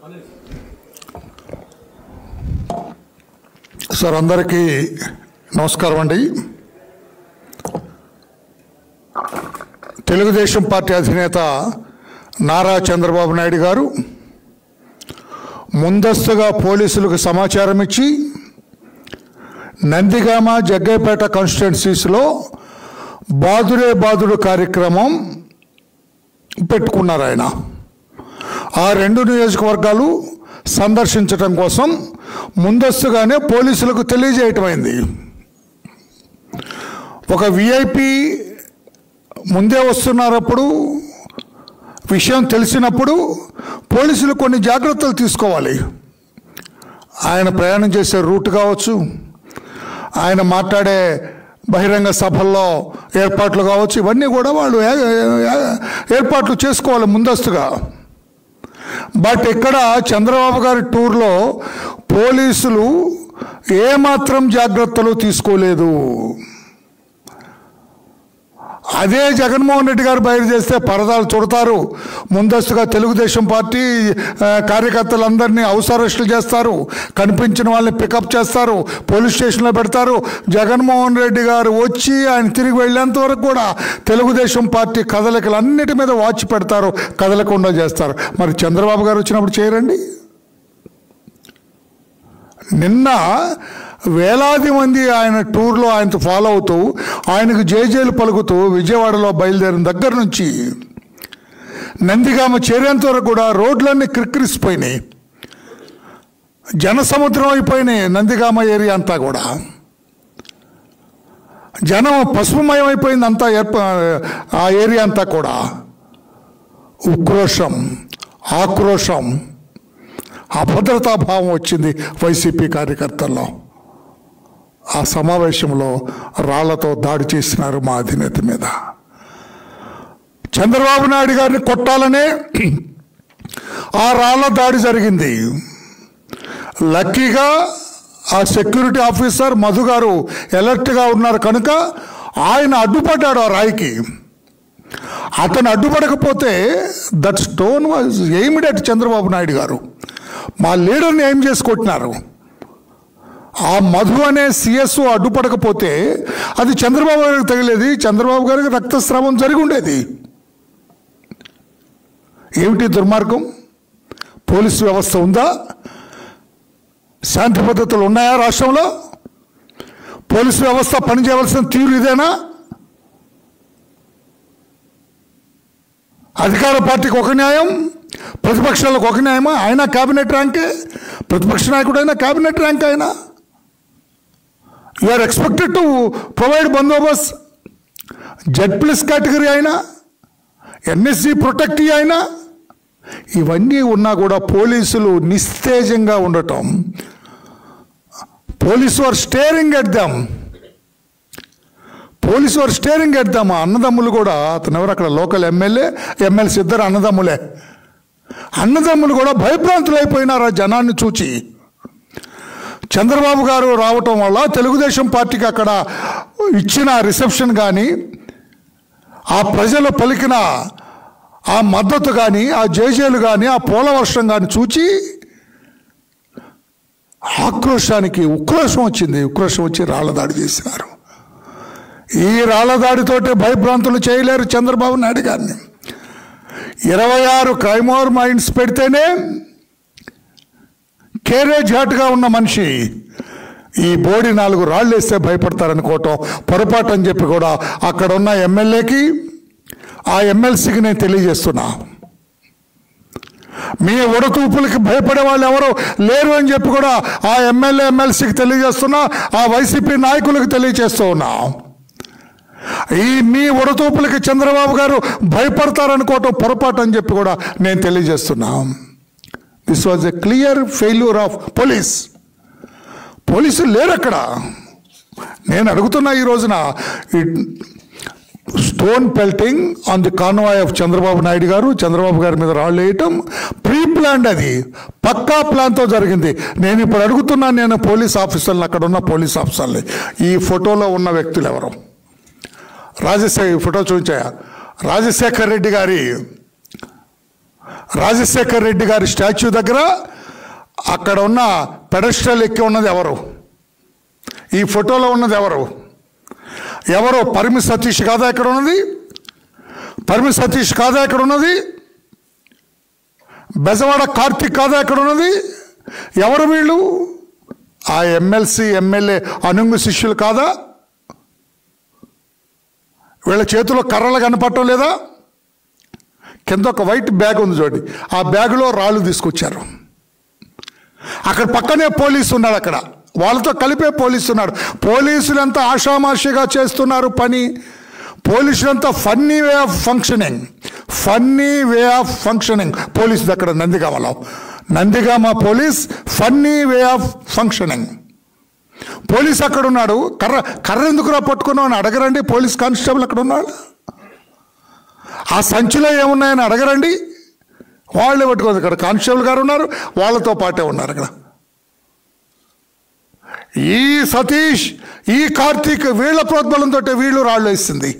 sir అందరికీ నమస్కారం అండి తెలుగుదేశం పార్టీ అధినేత నారా చంద్రబాబు నాయుడు గారు ముందస్తుగా పోలీసులకు సమాచారం ఇచ్చి నందిగామ జగ్గైపేట కాన్స్టిట్యున్సీస్లో బాదురే బాదుడు కార్యక్రమం పెట్టుకున్నారు ఆయన ఆ రెండు నియోజకవర్గాలు సందర్శించడం కోసం ముందస్తుగానే పోలీసులకు తెలియజేయటమైంది ఒక విఐపి ముందే వస్తున్నప్పుడు విషయం తెలిసినప్పుడు పోలీసులు కొన్ని జాగ్రత్తలు తీసుకోవాలి ఆయన ప్రయాణం చేసే రూట్ కావచ్చు ఆయన మాట్లాడే బహిరంగ సభల్లో ఏర్పాట్లు కావచ్చు ఇవన్నీ కూడా వాళ్ళు ఏ- ఏ- ఏర్పాట్లు చేసుకోవాలి ముందస్తుగా బట్ ఇక్కడ చంద్రబాబు గారి టూర్లో పోలీసులు ఏమాత్రం జాగ్రత్తలు తీసుకోలేదు అదే జగన్మోహన్ రెడ్డి గారు బయట చేస్తే పరదాలు చుడతారు ముందస్తుగా తెలుగుదేశం పార్టీ ఆ, కార్యకర్తలందరినీ హౌస్ అరెస్టులు చేస్తారు కనిపించిన వాళ్ళని పికప్ చేస్తారు పోలీస్ స్టేషన్లో పెడతారు జగన్మోహన్ రెడ్డి గారు వచ్చి ఆయన తిరిగి వెళ్ళేంత వరకు కూడా తెలుగుదేశం పార్టీ కదలికలు అన్నిటి మీద వాచ్ పెడతారు కదలకుండా చేస్తారు మరి చంద్రబాబు గారు వచ్చినప్పుడు చేయరండి నిన్న వేలాది మంది ఆయన టూర్లో ఆయనతో ఫాలో అవుతూ ఆయనకు జేజేలు పలుకుతూ విజయవాడలో బయలుదేరిన దగ్గర నుంచి నందిగామ చేరేంత వరకు కూడా రోడ్లన్నీ క్రిక్కిరిసిపోయినాయి జనసముద్రం అయిపోయినాయి నందిగామ ఏరియా అంతా కూడా జనం పసుపుమయం అయిపోయింది అంతా ఏర్ప ఆ ఏరియా అంతా కూడా ఉక్రోషం ఆక్రోషం అభద్రతా భావం వచ్చింది వైసీపీ కార్యకర్తల్లో ఆ సమావేశంలో రాళ్లతో దాడి చేసినారు మా అధినేత మీద చంద్రబాబు నాయుడు గారిని కొట్టాలనే ఆ రాళ్ల దాడి జరిగింది లక్కీగా ఆ సెక్యూరిటీ ఆఫీసర్ మధు గారు అలర్ట్గా ఉన్నారు కనుక ఆయన అడ్డుపడ్డాడు ఆ రాయికి అతను అడ్డుపడకపోతే that stone was aimed at Chandrababu Naidu గారు మా లీడర్ని ఏం చేసి కొట్టినారు ఆ మధు అనే సిఎస్ఓ అడ్డుపడకపోతే అది చంద్రబాబు గారికి తగిలేది చంద్రబాబు గారికి రక్తస్రావం జరిగి ఉండేది ఏమిటి దుర్మార్గం పోలీసు వ్యవస్థ ఉందా శాంతి పద్ధతులు ఉన్నాయా రాష్ట్రంలో పోలీసు వ్యవస్థ పనిచేయవలసిన తీరు ఇదేనా అధికార పార్టీకి ఒక న్యాయం ప్రతిపక్షాలకు ఒక న్యాయమా ఆయన క్యాబినెట్ ర్యాంకే ప్రతిపక్ష నాయకుడు అయినా క్యాబినెట్ ర్యాంక్ అయినా you are expected to provide బందోబస్త్ జెడ్ ప్లస్ కేటగిరీ అయినా ఎన్ఎస్సి ప్రొటెక్ట్ అయినా ఇవన్నీ ఉన్నా కూడా పోలీసులు నిస్తేజంగా ఉండటం police are staring at them police వారు స్టేరింగ్ ఎడతామా అన్నదమ్ములు కూడా అతను ఎవరు అక్కడ లోకల్ ఎమ్మెల్యే ఎమ్మెల్సీ ఇద్దరు అన్నదమ్ములే అన్నదమ్ములు కూడా భయభ్రాంతులు అయిపోయినారు ఆ జనాన్ని చూచి చంద్రబాబు గారు రావటం వల్ల తెలుగుదేశం పార్టీకి అక్కడ ఇచ్చిన రిసెప్షన్ కానీ ఆ ప్రజలు పలికిన ఆ మద్దతు కానీ ఆ జేజేలు కానీ ఆ పోలవర్షం కానీ చూచి ఆక్రోశానికి ఉక్రోషం వచ్చింది ఉక్రోషం వచ్చి రాళ్ళ దాడి చేసినారు ఈ రాళ్ల దాడితోటి భయభ్రాంతులు చేయలేరు చంద్రబాబు నాయుడు గారిని ఇరవై ఆరు క్రైమోర్ మైండ్స్ పెడితేనే కేరేజ్ ఘాట్గా ఉన్న మనిషి ఈ బోడి నాలుగు రాళ్ళు వేస్తే భయపడతారనుకోవటం పొరపాటు అని చెప్పి కూడా అక్కడ ఉన్న ఎమ్మెల్యేకి ఆ ఎమ్మెల్సీకి నేను తెలియజేస్తున్నా మీ ఉడతూపులకి భయపడే వాళ్ళు ఎవరు లేరు అని చెప్పి కూడా ఆ ఎమ్మెల్యే ఎమ్మెల్సీకి తెలియజేస్తున్నా ఆ వైసీపీ నాయకులకు తెలియజేస్తూ ఉన్నా ఈ మీ ఉడతూపులకి చంద్రబాబు గారు భయపడతారనుకోవటం పొరపాటు అని చెప్పి కూడా నేను తెలియజేస్తున్నా this was a clear failure of police పోలీసులు లేరు అక్కడ నేను అడుగుతున్నా ఈ రోజున ఈ stone pelting on the convoy of Chandrababu Naidu గారు చంద్రబాబు గారి మీద రాళ్ళు వేయటం ప్రీ ప్లాన్డ్ అది పక్కా ప్లాన్తో జరిగింది నేను ఇప్పుడు అడుగుతున్నాను నేను పోలీస్ ఆఫీసర్లు అక్కడ ఉన్న పోలీస్ ఆఫీసర్లు ఈ ఫోటోలో ఉన్న వ్యక్తులు ఎవరు రాజశేఖర్ ఈ ఫోటో చూపించాయా రాజశేఖర్ రెడ్డి గారి రాజశేఖర్ రెడ్డి గారి స్టాచ్యూ దగ్గర అక్కడ ఉన్న పెడస్ట్రల్ ఎక్కి ఉన్నది ఎవరు ఈ ఫోటోలో ఉన్నది ఎవరు ఎవరు పరిమి సతీష్ కాదా ఇక్కడ ఉన్నది పరిమి సతీష్ కాదా ఇక్కడ ఉన్నది బెజవాడ కార్తిక్ కాదా ఇక్కడ ఉన్నది ఎవరు వీళ్ళు ఆ ఎమ్మెల్సీ ఎమ్మెల్యే అనుంగు శిష్యులు కాదా వీళ్ళ చేతిలో కర్రలు కనపడటం లేదా కింద ఒక వైట్ బ్యాగ్ ఉంది చూడండి ఆ బ్యాగులో రాళ్ళు తీసుకొచ్చారు అక్కడ పక్కనే పోలీసు ఉన్నాడు అక్కడ వాళ్ళతో కలిపే పోలీసు ఉన్నాడు పోలీసులు ఎంత ఆషామాషిగా చేస్తున్నారు పని పోలీసులంతా funny way of functioning funny way of functioning police అక్కడ నందిగామలో Nandigama police funny way of functioning police అక్కడ ఉన్నాడు కర్ర కర్ర ఎందుకురా పట్టుకున్నావు అని అడగరండి పోలీస్ కానిస్టేబుల్ అక్కడ ఉన్నాడు ఆ సంచిలో ఏమున్నాయని అడగరండి వాళ్ళే పట్టుకోదు ఇక్కడ కానిస్టేబుల్ గారు ఉన్నారు వాళ్ళతో పాటే ఉన్నారు అక్కడ ఈ సతీష్ ఈ కార్తీక్ వీళ్ళ ప్రోద్బలంతో వీళ్ళు రాళ్ళు వేసింది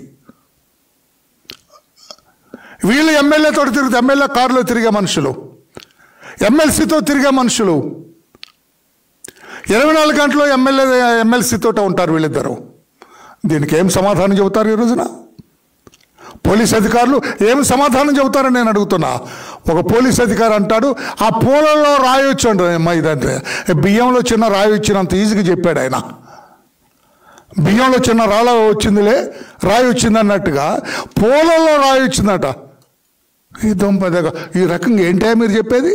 వీళ్ళు ఎమ్మెల్యేతో తిరుగుతూ ఎమ్మెల్యే కారులో తిరిగే మనుషులు ఎమ్మెల్సీతో తిరిగే మనుషులు ఇరవై నాలుగు గంటలు ఎమ్మెల్యే ఎమ్మెల్సీతో ఉంటారు వీళ్ళిద్దరు దీనికి ఏం సమాధానం చెబుతారు ఈ రోజున పోలీస్ అధికారులు ఏం సమాధానం చెబుతారని నేను అడుగుతున్నా ఒక పోలీస్ అధికారి అంటాడు ఆ పూలలో రాయి వచ్చాడు అమ్మా ఇదంటే బియ్యంలో చిన్న రాయి వచ్చినంత ఈజీగా చెప్పాడు ఆయన బియ్యంలో చిన్న రాళ్ళ వచ్చిందిలే రాయి వచ్చింది అన్నట్టుగా పూలలో రాయి వచ్చిందట ఈ దొంపదగా ఈ రకంగా ఏంటా మీరు చెప్పేది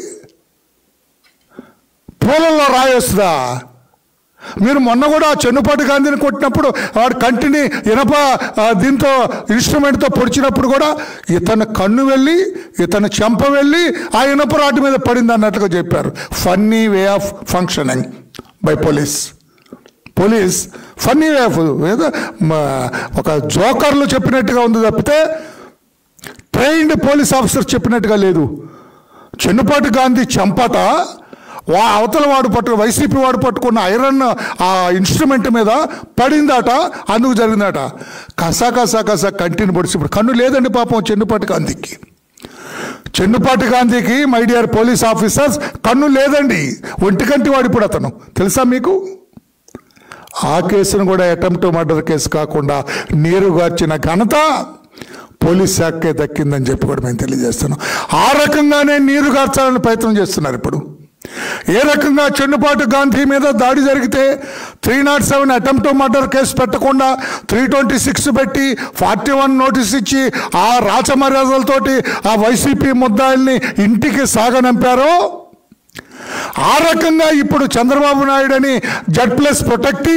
పూలల్లో రాయి వస్తుందా మీరు మొన్న కూడా చెన్నుపాటి గాంధీని కొట్టినప్పుడు వాడు కంటిని ఇనప ఆ, దీంతో ఇన్స్ట్రుమెంట్తో పొడిచినప్పుడు కూడా ఇతను కన్ను వెళ్ళి ఇతను చెంప వెళ్ళి ఆ ఇనప రాటి మీద పడింది అన్నట్టుగా చెప్పారు funny way of functioning by police police funny way of ఏదో మ, ఒక జోకర్లు చెప్పినట్టుగా ఉంది తప్పితే ట్రైన్డ్ పోలీస్ ఆఫీసర్ చెప్పినట్టుగా లేదు చెన్నుపాటి గాంధీ చెంపట వా అవతల వాడు పట్టు వైసీపీ వాడు పట్టుకున్న ఐరన్ ఆ ఇన్స్ట్రుమెంట్ మీద పడిందట అందుకు జరిగిందట కసా కసా కసా కంటిని పొడిచి ఇప్పుడు కన్ను లేదండి పాపం చెన్నుపాటి గాంధీకి చెన్నుపాటి గాంధీకి మై డియర్ పోలీస్ ఆఫీసర్స్ కన్ను లేదండి ఒంటికంటి వాడు ఇప్పుడు అతను తెలుసా మీకు ఆ కేసును కూడా అటెంప్ట్ మర్డర్ కేసు కాకుండా నీరు గార్చిన ఘనత పోలీస్ శాఖకే దక్కిందని చెప్పి కూడా మేము తెలియజేస్తున్నాం ఆ రకంగానే నీరు గార్చాలని ప్రయత్నం చేస్తున్నారు ఇప్పుడు ఏ రకంగా చెన్నుపాటు గాంధీ మీద దాడి జరిగితే three not seven attempt murder case పెట్టకుండా త్రీ ట్వంటీ సిక్స్ పెట్టి ఫార్టీ వన్ నోటీస్ ఇచ్చి ఆ రాచమర్యాదలతోటి ఆ వైసీపీ ముద్దాయిల్ని ఇంటికి సాగనంపారో ఆ రకంగా ఇప్పుడు చంద్రబాబు నాయుడు అని Z plus protection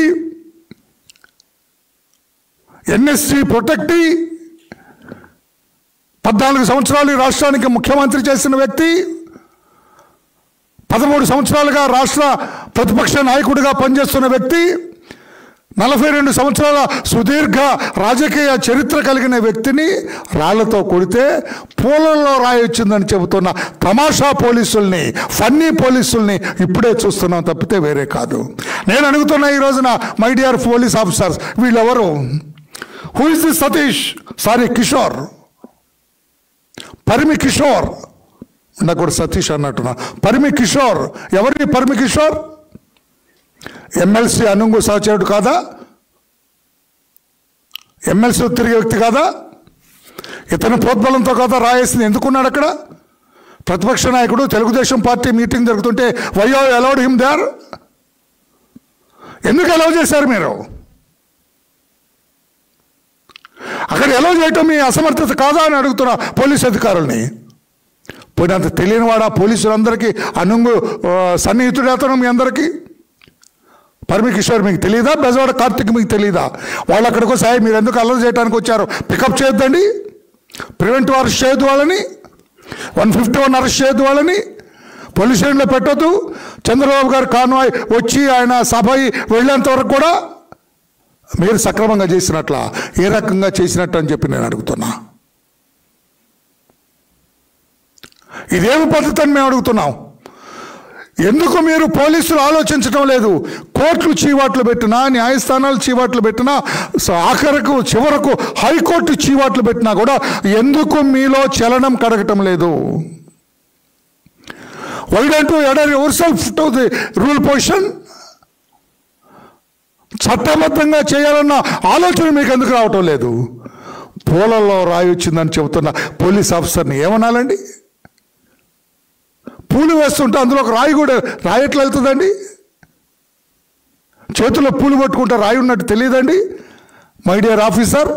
NSC protection పద్నాలుగు సంవత్సరాలు ఈ రాష్ట్రానికి ముఖ్యమంత్రి చేసిన వ్యక్తి పదమూడు సంవత్సరాలుగా రాష్ట్ర ప్రతిపక్ష నాయకుడిగా పనిచేస్తున్న వ్యక్తి నలభై రెండు సంవత్సరాల సుదీర్ఘ రాజకీయ చరిత్ర కలిగిన వ్యక్తిని రాళ్లతో కొడితే పూలల్లో రాయి వచ్చిందని చెబుతున్న తమాషా పోలీసుల్ని ఫన్నీ పోలీసుల్ని ఇప్పుడే చూస్తున్నాం తప్పితే వేరే కాదు నేను అడుగుతున్నా ఈ రోజున మై డియర్ పోలీస్ ఆఫీసర్స్ వీళ్ళెవరు who is this Satish sorry Kishore Parimi Kishore నాకు కూడా సతీష్ అన్నట్టున్నా పరిమి కిషోర్ ఎవరి పరిమి కిషోర్ ఎమ్మెల్సీ అనుంగు సహచరుడు కాదా ఎమ్మెల్సీ తిరిగే వ్యక్తి కాదా ఇతను ప్రోద్బలంతో కాదా రాయేసింది ఎందుకున్నాడు అక్కడ ప్రతిపక్ష నాయకుడు తెలుగుదేశం పార్టీ మీటింగ్ జరుగుతుంటే వయో అలౌడ్ హిమ్ దేర్ ఎందుకు అలౌ చేశారు మీరు అక్కడ ఎలా చేయటం మీ అసమర్థత కాదా అని అడుగుతున్నా పోలీస్ అధికారుల్ని పోయినంత తెలియనివాడా పోలీసులందరికీ అనుంగు ఆ, సన్నిహితుడు అతను మీ అందరికీ పరమి కిషోర్ మీకు తెలియదా బెజవాడ కార్తిక్ మీకు తెలియదా వాళ్ళు అక్కడికి సాయి మీరు ఎందుకు అల్లరి చేయడానికి వచ్చారు పికప్ చేయొద్దండి ప్రివెంటివ్ అరెస్ట్ చేయొద్దు వాళ్ళని వన్ ఫిఫ్టీ వన్ అరెస్ట్ చేయొద్దు వాళ్ళని పోలీస్ స్టేషన్లో పెట్టొద్దు చంద్రబాబు గారు కాన్వాయ్ వచ్చి ఆయన సభ వెళ్ళేంత వరకు కూడా మీరు సక్రమంగా చేసినట్ల ఏ రకంగా చేసినట్టు అని చెప్పి నేను అడుగుతున్నా ఇదేమి పద్ధతి అని మేము అడుగుతున్నాం ఎందుకు మీరు పోలీసులు ఆలోచించడం లేదు కోర్టులు చీవాట్లు పెట్టినా న్యాయస్థానాలు చీవాట్లు పెట్టినా స- ఆఖరకు చివరకు హైకోర్టు చీవాట్లు పెట్టినా కూడా ఎందుకు మీలో చలనం కడగటం లేదు why don't you adhere yourself to the rule position చట్టబద్ధంగా చేయాలన్న ఆలోచన మీకు ఎందుకు రావటం లేదు పూలలో రాయి వచ్చిందని చెబుతున్న పోలీస్ ఆఫీసర్ని ఏమనాలండి పూలు వేస్తుంటే అందులో ఒక రాయి కూడా రాయి ఎట్లా వెళ్తుందండి చేతిలో పూలు పట్టుకుంటే రాయి ఉన్నట్టు తెలియదండి మై డియర్ ఆఫీసర్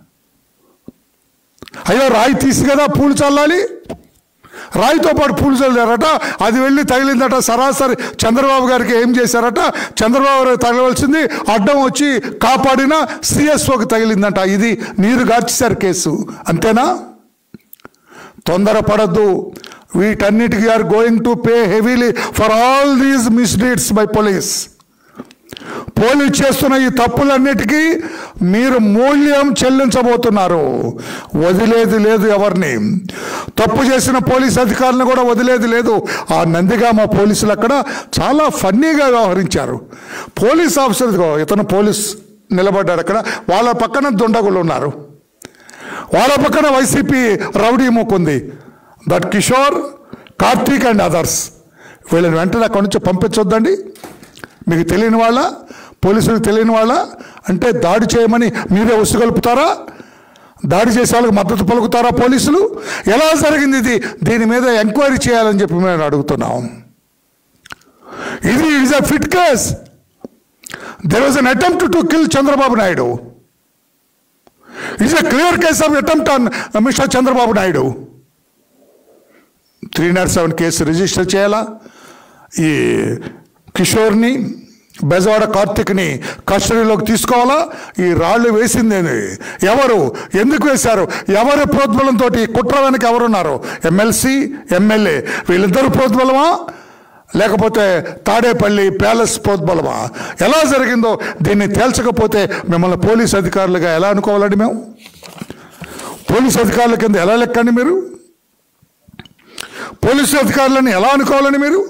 అయ్యో రాయి తీసి కదా పూలు చల్లాలి రాయితో పాటు పూలు చల్లారట అది వెళ్ళి తగిలిందట సరాసరి చంద్రబాబు గారికి ఏం చేశారట చంద్రబాబు గారు తగలవలసింది అడ్డం వచ్చి కాపాడిన సిఎస్ఓకి తగిలిందట ఇది నీరు గార్చేశారు కేసు అంతేనా తొందరపడద్దు వీటన్నిటికీ are going to pay heavily for all these misdeeds by police police చేస్తున్న ఈ తప్పులన్నిటికీ మీరు మూల్యం చెల్లించబోతున్నారు వదిలేది లేదు ఎవరిని తప్పు చేసిన పోలీస్ అధికారులను కూడా వదిలేది లేదు ఆ నందిగామ పోలీసులు అక్కడ చాలా ఫన్నీగా వ్యవహరించారు పోలీస్ ఆఫీసర్ ఇదిగో ఇతను పోలీస్ నిలబడ్డాడు అక్కడ వాళ్ళ పక్కన దుండగులు ఉన్నారు వాళ్ళ పక్కన వైసీపీ రౌడీ ముక్కుంది that Kishore Karthik and others వీళ్ళని వెంటనే అక్కడి నుంచి పంపించొద్దండి మీకు తెలియని వాళ్ళ పోలీసులకు తెలియని వాళ్ళ అంటే దాడి చేయమని మీరే ఉసుగొలుపుతారా దాడి చేసే వాళ్ళకి మద్దతు పలుకుతారా పోలీసులు ఎలా జరిగింది ఇది దీని మీద ఎంక్వైరీ చేయాలని చెప్పి మేము అడుగుతున్నాం ఇది is a fit case there was an attempt to kill Chandrababu Naidu it's a clear case of attempt on mister Chandrababu Naidu three not seven case register చేయాలా ఈ కిషోర్ని బెజవాడ కార్తిక్ని కస్టడీలోకి తీసుకోవాలా ఈ రాళ్ళు వేసిందేమి ఎవరు ఎందుకు వేశారు ఎవరి ప్రోద్బలంతో కుట్ర వెనక ఎవరున్నారు ఎమ్మెల్సీ ఎమ్మెల్యే వీళ్ళిద్దరు ప్రోద్బలమా లేకపోతే తాడేపల్లి ప్యాలెస్ ప్రోద్బలమా ఎలా జరిగిందో దీన్ని తేల్చకపోతే మిమ్మల్ని పోలీస్ అధికారులుగా ఎలా అనుకోవాలండి మేము పోలీస్ అధికారుల కింద ఎలా లెక్కండి మీరు పోలీసు అధికారులను ఎలా అనుకోవాలని మీరు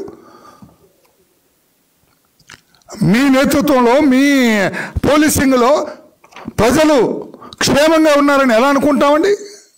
మీ నేతృత్వంలో మీ పోలీసింగ్లో ప్రజలు క్షేమంగా ఉన్నారని ఎలా అనుకుంటామండి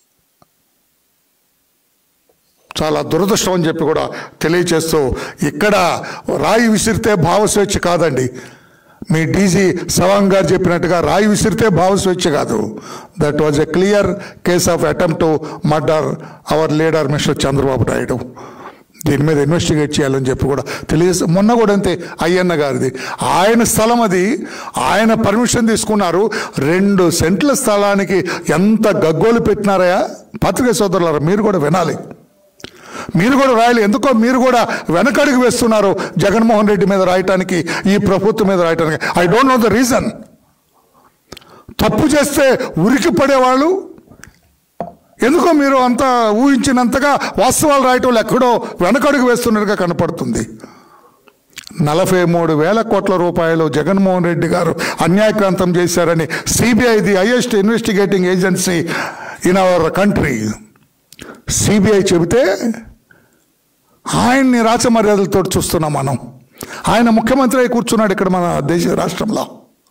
చాలా దురదృష్టం అని చెప్పి కూడా తెలియచేస్తూ ఇక్కడ రాయి విసిరితే భావస్వేచ్ఛ కాదండి మీ డీజీ సవాంగ్ గారు చెప్పినట్టుగా రాయి విసిరితే భావస్వేచ్ఛ కాదు that was a clear case of attempt to murder our leader mister Chandrababu Naidu దీని మీద ఇన్వెస్టిగేట్ చేయాలని చెప్పి కూడా తెలియజేసి మొన్న కూడా అంతే అయ్యన్న గారిది ఆయన స్థలం అది ఆయన పర్మిషన్ తీసుకున్నారు రెండు సెంట్ల స్థలానికి ఎంత గగ్గోలు పెట్టినారయా పత్రికా సోదరులారా మీరు కూడా వినాలి మీరు కూడా రాయాలి ఎందుకో మీరు కూడా వెనకడుగు వేస్తున్నారు జగన్మోహన్ రెడ్డి మీద రాయటానికి ఈ ప్రభుత్వం మీద రాయటానికి I don't know the reason తప్పు చేస్తే ఉరికి పడేవాళ్ళు ఎందుకో మీరు అంత ఊహించినంతగా వాస్తవాలు రాయటం ఎక్కడో వెనకడుగు వేస్తున్నట్టుగా కనపడుతుంది నలభై మూడు వేల కోట్ల రూపాయలు జగన్మోహన్ రెడ్డి గారు అన్యాయక్రాంతం చేశారని CBI the highest investigating agency in our country CBI చెబితే ఆయన్ని రాచమర్యాదలతో చూస్తున్నాం మనం ఆయన ముఖ్యమంత్రి అయి కూర్చున్నాడు ఇక్కడ మన దేశ రాష్ట్రంలో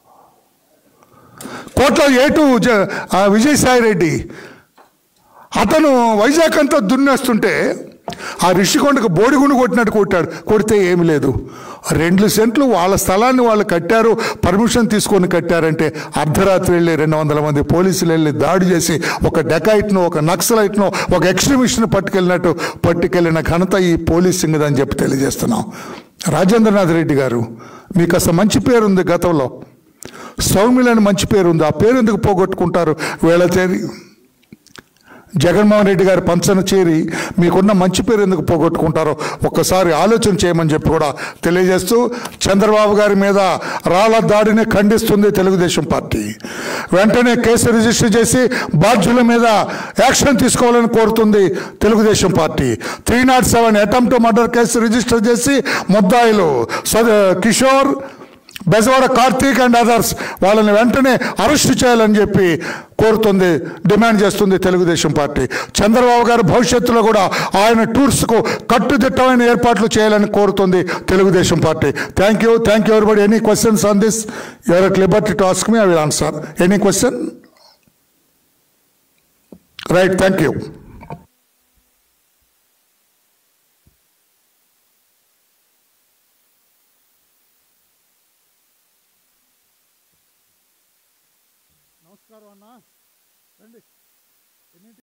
కోట్ల ఏటు జ- ఆ విజయసాయి రెడ్డి అతను వైజాగ్ అంతా దున్నేస్తుంటే ఆ రిషికొండకు బోడిగుండు కొట్టినట్టు కొట్టాడు కొడితే ఏమి లేదు రెండు సెంట్లు వాళ్ళ స్థలాన్ని వాళ్ళు కట్టారు పర్మిషన్ తీసుకొని కట్టారంటే అర్ధరాత్రి వెళ్ళి రెండు వందల మంది పోలీసులు వెళ్ళి దాడి చేసి ఒక డెకాయిట్ను ఒక నక్సలైట్ను ఒక ఎక్స్ట్రీమిస్ట్ను పట్టుకెళ్ళినట్టు పట్టుకెళ్ళిన ఘనత ఈ పోలీసింగ్ అని చెప్పి తెలియజేస్తున్నాం రాజేంద్రనాథ్ రెడ్డి గారు మీకు అసలు మంచి పేరు ఉంది గతంలో సౌమ్యులని మంచి పేరు ఉంది ఆ పేరు ఎందుకు పోగొట్టుకుంటారు వీళ్ళ చేరి జగన్మోహన్ రెడ్డి గారి పంచన చేరి మీకున్న మంచి పేరు ఎందుకు పోగొట్టుకుంటారో ఒక్కసారి ఆలోచన చేయమని చెప్పి కూడా తెలియజేస్తూ చంద్రబాబు గారి మీద రాళ్ల దాడిని ఖండిస్తుంది తెలుగుదేశం పార్టీ వెంటనే కేసు రిజిస్టర్ చేసి బాధ్యుల మీద యాక్షన్ తీసుకోవాలని కోరుతుంది Telugu Desam party three not seven attempt murder case register చేసి ముద్దాయిలు సద- కిషోర్ బెజవాడ కార్తీక్ అండ్ అదర్స్ వాళ్ళని వెంటనే అరెస్ట్ చేయాలని చెప్పి కోరుతుంది డిమాండ్ చేస్తుంది తెలుగుదేశం పార్టీ చంద్రబాబు గారు భవిష్యత్తులో కూడా ఆయన టూర్స్కు కట్టుదిట్టమైన ఏర్పాట్లు చేయాలని కోరుతుంది Telugu Desam party thank you thank you everybody any questions on this you are at liberty to ask me I will answer any question right thank you నమస్కారం అన్న రండి ఎన్నింటి